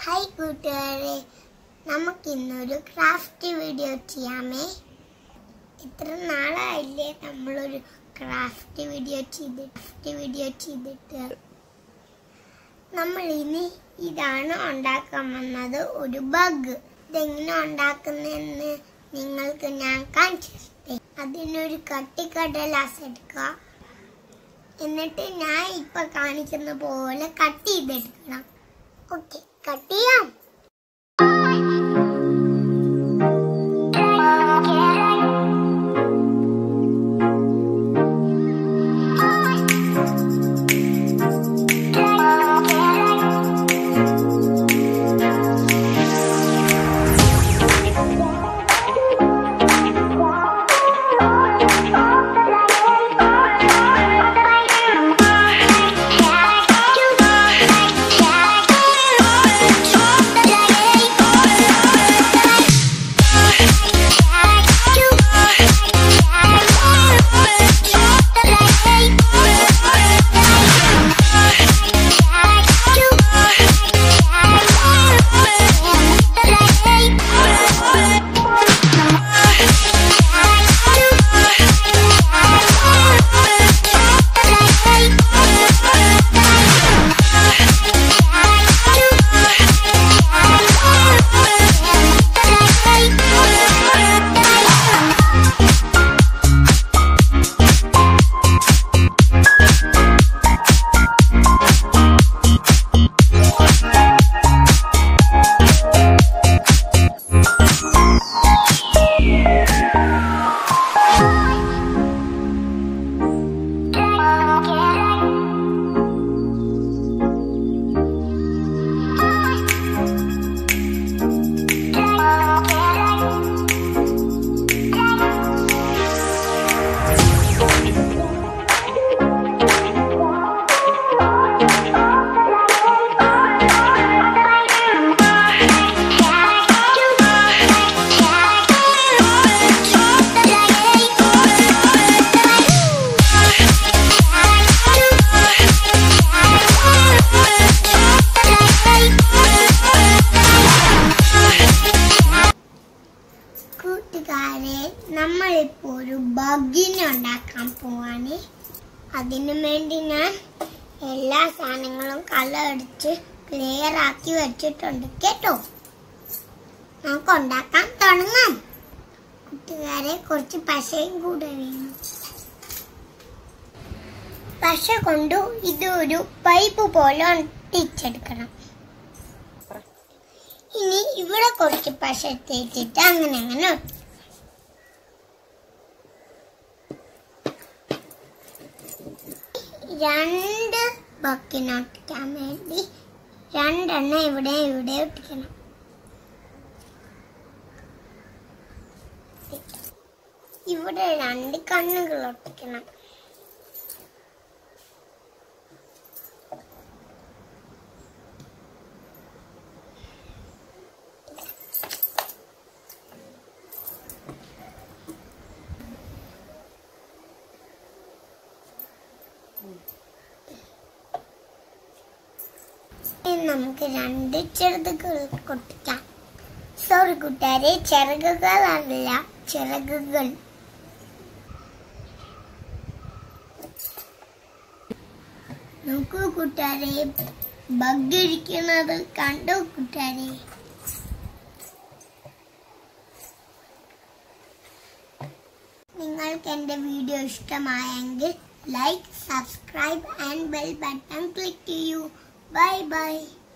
Hi കൂട്ടുകാരെ നമുക്കിന്നൊരു craft video ചെയ്യാമേ ഇത്ര നാളായില്ലേ നമ്മളൊരു ക്രാഫ്റ്റ് വീഡിയോ ചെയ്ത് ക്രാഫ്റ്റ് വീഡിയോ ചെയ്തിട്ട് നമ്മൾ ഇനി ഇതാണ് ഉണ്ടാക്കാൻ വന്നത് ഒരു ബഗ് ഇതെങ്ങനെ ഉണ്ടാക്കുന്നതെന്ന് നിങ്ങൾക്ക് ഞാൻ കാണിച്ചു തരട്ടെ അതിനൊരു കട്ടിക്കടലാസ് എടുക്കുക എന്നിട്ട് ഞാൻ ഇപ്പൊ കാണിക്കുന്ന പോലെ കട്ട് ചെയ്തെടുക്കണം ഓക്കെ കട്ട് ചെയ്യാം കൂട്ടുകാരെ നമ്മളിപ്പോ ഒരു ബഗിനെ ഉണ്ടാക്കാൻ പോവാണ് അതിനു വേണ്ടി ഞാൻ എല്ലാ സാധനങ്ങളും കളർ അടിച്ച് ക്ലിയർ ആക്കി വെച്ചിട്ടുണ്ട് കേട്ടോ നമുക്ക് ഉണ്ടാക്കാൻ തുടങ്ങാം കൂട്ടുകാരെ കുറച്ച് പശയും കൂടെ വേണം പശ കൊണ്ടു ഇത് ഒരു പൈപ്പ് പോലെ ഒട്ടിച്ചെടുക്കണം ഇനി ഇവിടെ കുറച്ച് പശ തേച്ചിട്ട് അങ്ങനെ അങ്ങനെ ഒട്ടി. രണ്ട് ബക്കിനൊട്ടിക്കാൻ വേണ്ടി രണ്ടെണ്ണം ഇവിടെ ഇവിടെ ഒട്ടിക്കണം ഇവിടെ രണ്ട് കണ്ണുകൾ ഒട്ടിക്കണം ഇനി നമുക്ക് രണ്ട് ചെറുതുകൾ കൊട്ടിക്കാം സോറി കൂട്ടുകാരെ ചിറകുകളല്ല ചിറകുകൾ നോക്കൂ കൂട്ടുകാരെ ബഗ് ഇരിക്കുന്നത് കണ്ടോ കൂട്ടുകാരെ നിങ്ങൾക്ക് എൻ്റെ വീഡിയോ ഇഷ്ടമായെങ്കിൽ like subscribe and bell button click ചെയ്യൂ ബൈ ബൈ